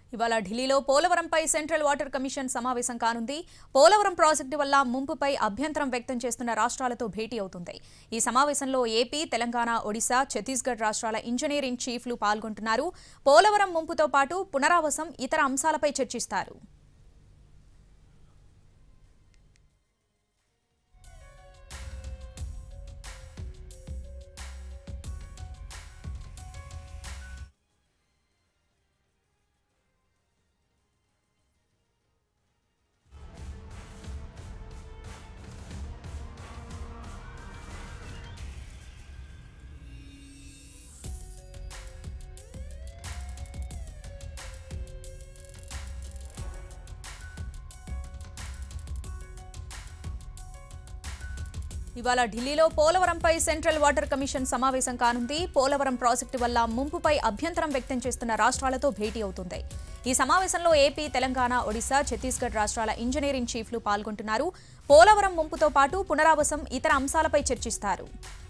ఇవాళ ఢిల్లీలో పోలవరంపై central water commission సమావేశం కానుంది పోలవరం ప్రాజెక్టు వల్ల ముంపుపై అభ్యంతరం వ్యక్తం చేస్తున్న రాష్ట్రాలతో భేటీ అవుతుంది ఈ సమావేశంలో ఏపీ తెలంగాణ ఒడిశా ఛత్తీస్గఢ్ రాష్ట్రాల ఇంజనీరింగ్ చీఫ్లు పాల్గొంటున్నారు పోలవరం ముంపుతో పాటు పునరావాసం ఇతర అంశాలపై చర్చిస్తారు ఇవాళ ఢిల్లీలో పోలవరంపై సెంట్రల్ వాటర్ కమిషన్ సమావేశం కానుంది పోలవరం ప్రాజెక్టు వల్ల ముంపుపై అభ్యంతరం వ్యక్తం చేస్తున్న రాష్ట్రాలతో భేటీ అవుతుంది ఈ సమావేశంలో ఏపీ తెలంగాణ ఒడిశా ఛత్తీస్గఢ్ రాష్ట్రాల ఇంజనీరింగ్ చీఫ్లు పాల్గొంటున్నారు పోలవరం ముంపుతో పాటు పునరావాసం ఇతర అంశాలపై చర్చిస్తారు